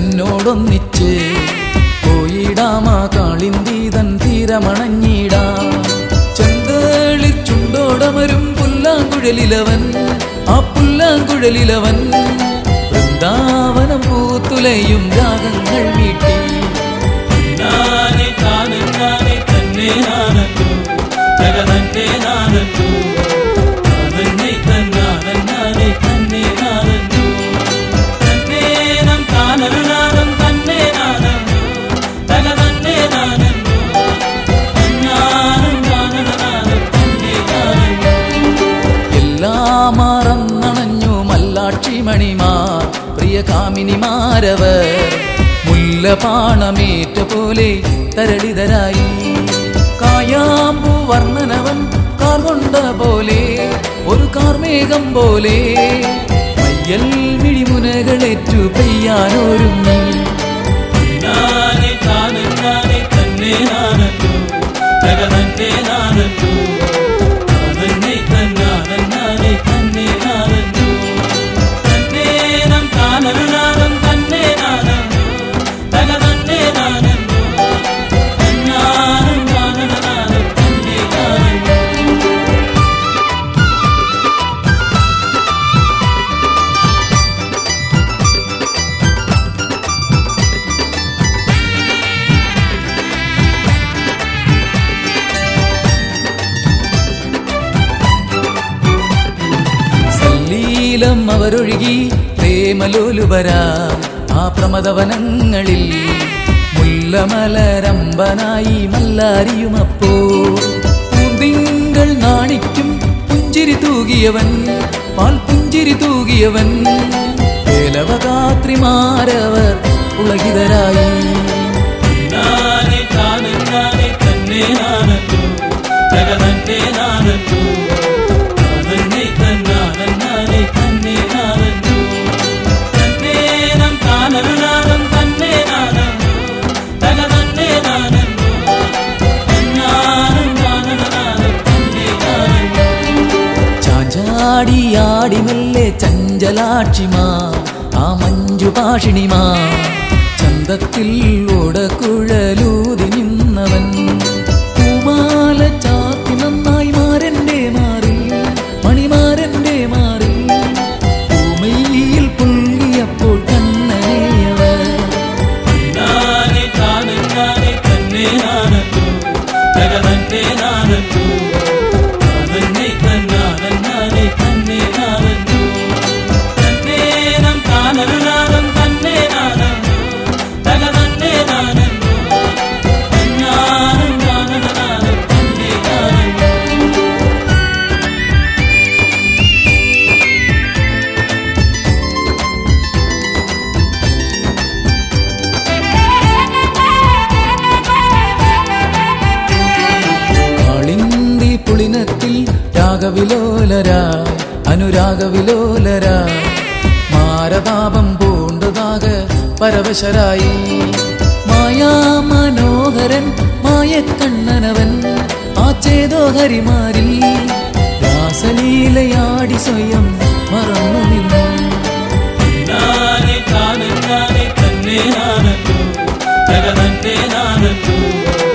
എന്നോടൊന്നിച്ച് പോയിടാമാ കാളിന്തീതൻ തീരമണഞ്ഞിടാ ചെന്തേളി ചുണ്ടോടമരും പുല്ലാങ്കുഴലിലവൻ ആ പുല്ലാങ്കുഴലിലവൻ വൃന്ദാവനം പൂത്തുലയും രാഗങ്ങൾ മീട്ടി നാനെ താനെ താനെ തന്നെ നാനത്തു ജഗതന്നെ നാനത്തു തന്നെ തന്നാനൻ നാനെ തന്നെ നാനത്തു തന്നെ നം താനനാദം തന്നെ നാനത്തു ജഗതന്നെ നാനത്തു തന്നാനം താനനാദം തന്നെ നാനത്തു എല്ലാം മറന്നണഞ്ഞു മല്ലാക്ഷി മണിമാർ പ്രിയ കാമിനിമാരവർ മുല്ലപാണമേറ്റ പോലെ തരളിതരായി കായാമ്പു വർണ്ണനവൻ കാർ കൊണ്ട പോലെ ഒരു കാർമേഘം പോലെ മയ്യൽ മിഴിമുനകളേറ്റു പെയ്യാനൊരുങ്ങി നാനെ താനെ താനെ തന്നെ നാനത്തു ജഗതന്നെ നാനത്തു തന്നെ തന്നാനൻ നാനെ തന്നെ നാനത്തു തന്നെ നം താനനാദം തന്നെ നാനത്തു ജഗതന്നെ നാനത്തു തന്നാനം താനനാദം തന്നെ നാനത്തു സല്ലീലം അവരൊഴുകി പ്രേമലോലുപരാ ആ പ്രമദവനങ്ങളിൽ മുല്ലമലരമ്പനായി മല്ലാരിയുമപ്പോ പൂന്തിങ്കൾ നാണിക്കും പുഞ്ചിരി തൂകിയവൻ പാൽ പുഞ്ചിരി തൂകിയവൻ വേലവകാത്രിമാരവർ പുളകിതരായി നാനെ താനെ താനെ തന്നെ നാനത്തു ജഗതന്നെ നാനത്തു തന്നെ തന്നാനൻ നാനെ തന്നെ നാനത്തു തന്നെ നം താനനാദം തന്നെ നാനത്തു ജഗതന്നെ നാനത്തു തന്നാനം താനനാദം തന്നെ നാനത്തു ചാഞ്ചാടിയാടി മെല്ലെ ചഞ്ചലാക്ഷിമാ ആ മഞ്ജുപാഷിണിമാ ചന്തത്തിൽ ഓടക്കുഴലൂതി നിന്നവൻ പൂമാല ചാത്തി നന്നായി മാരന്റെ മാറിൽ മണിമാരന്റെ മാറിൽ പൂമയിൽ പുൽകിയപ്പോൾ കണ്ണനെയവർ നാനെ താനെ താനെ തന്നെ നാനത്തു ജഗതന്നെ നാനത്തു തന്നെ തന്നാനൻ നാനെ തന്നെ നാനത്തു തന്നെ നം താനനാദം തന്നെ നാനത്തു ജഗതന്നെ നാനത്തു തന്നാനം താനനാദം തന്നെ നാനത്തു കാളിന്തി പുളിനത്തിൽ രാഗവിലോലരായി അനുരാഗവിലോലരായി മാരതാപം പൂണ്ടതാക പരവശരായി മായാ മനോഹരൻ മായക്കണ്ണനവൻ ആ ചേതോ ഹരിമാരിൽ രാസലീലയാടി സ്വയം മറന്നു നിന്നു നാനെ താനെ താനെ തന്നെ നാനത്തു ജഗതന്നെ നാനത്തു